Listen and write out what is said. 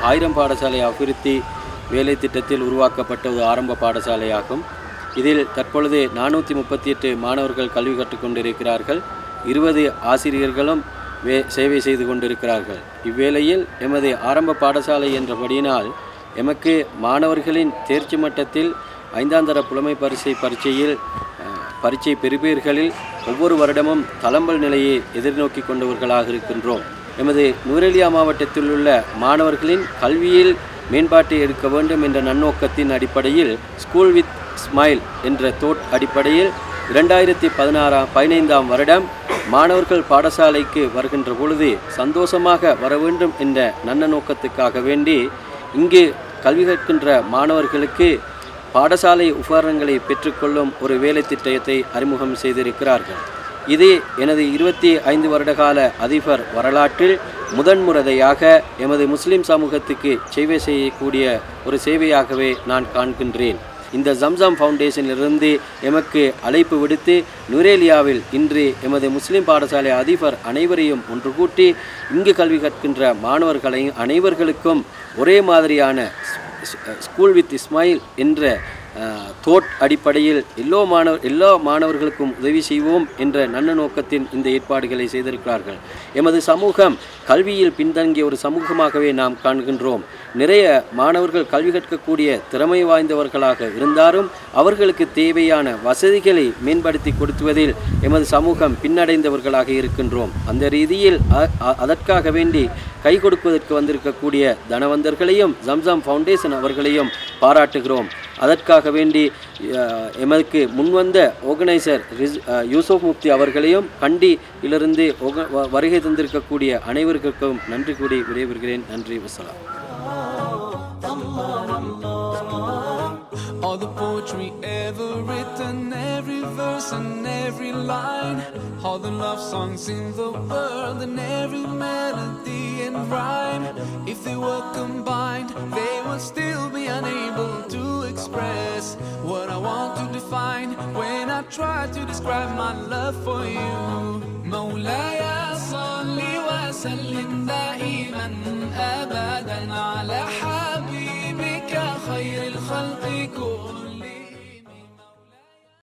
ஆயிரம் பாடசாலை அபிவிருத்தி வேலை திட்டத்தில் உருவாக்கப்பட்ட ஒரு ஆரம்ப பாடசாலையாகும் இதில் தற்பொழுது நானூற்றி முப்பத்தி எட்டு மாணவர்கள் கல்வி கற்றுக்கொண்டிருக்கிறார்கள் இருபது ஆசிரியர்களும் வே சேவை செய்து கொண்டிருக்கிறார்கள் இவ்வேளையில் எமது ஆரம்ப பாடசாலை என்றபடியினால் எமக்கு மாணவர்களின் தேர்ச்சி மட்டத்தில் ஐந்தாந்தர புலமை பரிசை பரீட்சையில் அஹ், பரீட்சை பெறுபேர்களில் ஒவ்வொரு வருடமும் தளம்பல் நிலையை எதிர்நோக்கி கொண்டவர்களாக இருக்கின்றோம் எமது நூரெலியா மாவட்டத்தில் உள்ள மாணவர்களின் கல்வியில் மேம்பாட்டை எடுக்க வேண்டும் என்ற நன்னோக்கத்தின் அடிப்படையில் ஸ்கூல் வித் ஸ்மைல் என்ற தோட் அடிப்படையில் இரண்டாயிரத்தி பதினாறாம் பதினைந்தாம் வருடம் மாணவர்கள் பாடசாலைக்கு வருகின்ற பொழுது சந்தோஷமாக வர வேண்டும் என்ற நல்ல நோக்கத்துக்காக வேண்டி இங்கு கல்வி கற்கின்ற மாணவர்களுக்கு பாடசாலை உபகரணங்களை பெற்றுக்கொள்ளும் ஒரு வேலை திட்டத்தை அறிமுகம் செய்திருக்கிறார்கள் இது எனது இருபத்தி ஐந்து வருடகால அதிபர் வரலாற்றில் முதன்முறையாக எமது முஸ்லிம் சமூகத்துக்கு சேவை செய்யக்கூடிய ஒரு சேவையாகவே நான் காண்கின்றேன் இந்த ஜம்சம் ஃபவுண்டேஷனிலிருந்து எமக்கு அழைப்பு விடுத்து நுரேலியாவில் இன்று எமது முஸ்லிம் பாடசாலை அதிபர் அனைவரையும் ஒன்று கூட்டி இங்கு கல்வி கற்கின்ற மாணவர்களை அனைவர்களுக்கும் ஒரே மாதிரியான ஸ்கூல் வித் இஸ்மாயில் என்ற அஹ், தோட் அடிப்படையில் எல்லோ மாணவர் எல்லா மாணவர்களுக்கும் உதவி செய்வோம் என்ற நல்ல நோக்கத்தின் இந்த ஏற்பாடுகளை செய்திருக்கிறார்கள் எமது சமூகம் கல்வியில் பின்தங்கிய ஒரு சமூகமாகவே நாம் காண்கின்றோம் நிறைய மாணவர்கள் கல்வி கற்கக்கூடிய திறமை வாய்ந்தவர்களாக இருந்தாலும் அவர்களுக்கு தேவையான வசதிகளை மேம்படுத்தி கொடுத்துவதில் எமது சமூகம் பின்னடைந்தவர்களாக இருக்கின்றோம் அந்த ரீதியில் அ- அ- அதற்காக வேண்டி கை கொடுப்பதற்கு வந்திருக்கக்கூடிய தனவந்தர்களையும் ஜம்சம் ஃபவுண்டேஷன் அவர்களையும் பாராட்டுகிறோம் அதற்காக வேண்டி அஹ், எமக்கு முன்வந்த ஆர்கனைசர் ரிஸ் அஹ், யூசுப் முப்தி அவர்களையும் கண்டியிலிருந்து ஒக- வ- வருகை தந்திருக்கக்கூடிய அனைவருக்கும் நன்றி கூடி விடைபெறுகிறேன் நன்றி வசலாம் All the poetry ever written, every verse and every line. All the love songs in the world and every melody and rhyme. If they were combined, they would still be unable to express what I want to define when I try to describe my love for you. مولاي صل وسلم دائما